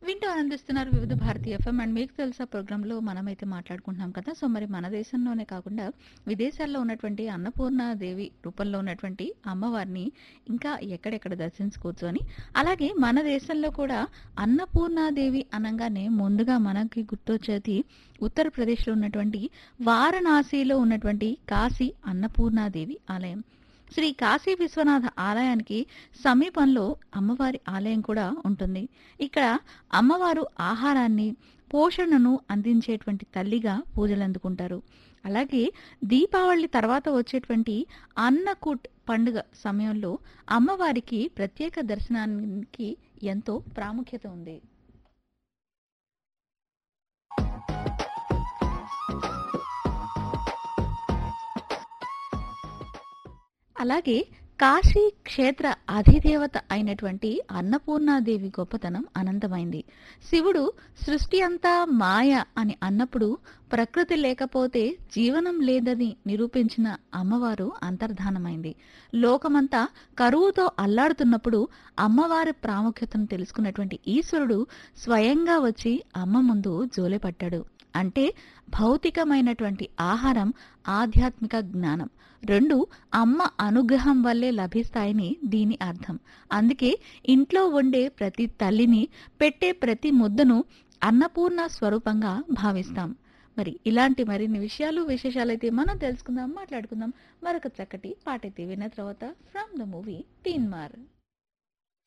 వింటూ ఆనందిస్తున్నారు వివిధ భారతీయ ఎఫ్ఎం అండ్ మీకు తెలుసా ప్రోగ్రాంలో మనమైతే మాట్లాడుకుంటున్నాం కదా సో మరి మన దేశంలోనే కాకుండా విదేశాల్లో ఉన్నటువంటి అన్నపూర్ణ దేవి రూపంలో ఉన్నటువంటి అమ్మవారిని ఇంకా ఎక్కడెక్కడ దర్శించుకోవచ్చు అని అలాగే మన దేశంలో కూడా అన్నపూర్ణాదేవి అనగానే ముందుగా మనకి గుర్తొచ్చేది ఉత్తరప్రదేశ్లో ఉన్నటువంటి వారణాసిలో ఉన్నటువంటి కాశీ అన్నపూర్ణాదేవి ఆలయం శ్రీ కాశీ విశ్వనాథ ఆలయానికి సమీపంలో అమ్మవారి ఆలయం కూడా ఉంటుంది ఇక్కడ అమ్మవారు ఆహారాన్ని పోషణను అందించేటువంటి తల్లిగా పూజలు అందుకుంటారు అలాగే దీపావళి తర్వాత వచ్చేటువంటి అన్నకూట్ పండుగ సమయంలో అమ్మవారికి ప్రత్యేక దర్శనానికి ఎంతో ప్రాముఖ్యత ఉంది అలాగే కాశీ క్షేత్ర అధిదేవత అయినటువంటి అన్నపూర్ణాదేవి గొప్పతనం అనంతమైంది శివుడు సృష్టి అంతా మాయ అని అన్నప్పుడు ప్రకృతి లేకపోతే జీవనం లేదని నిరూపించిన అమ్మవారు అంతర్ధానమైంది లోకమంతా కరువుతో అల్లాడుతున్నప్పుడు అమ్మవారి ప్రాముఖ్యతను తెలుసుకున్నటువంటి ఈశ్వరుడు స్వయంగా వచ్చి అమ్మ ముందు జోలెపట్టాడు అంటే భౌతికమైనటువంటి ఆహారం ఆధ్యాత్మిక జ్ఞానం రెండు అమ్మ అనుగ్రహం వల్లే లభిస్తాయని దీని అర్థం అందుకే ఇంట్లో వండే ప్రతి తల్లిని పెట్టే ప్రతి ముద్దను అన్నపూర్ణ స్వరూపంగా భావిస్తాం మరి ఇలాంటి మరిన్ని విషయాలు విశేషాలు అయితే మనం తెలుసుకుందాం మాట్లాడుకుందాం మరొక చక్కటి పాట అయితే విన్న తర్వాత ఫ్రమ్ ద మూవీ తీన్మార్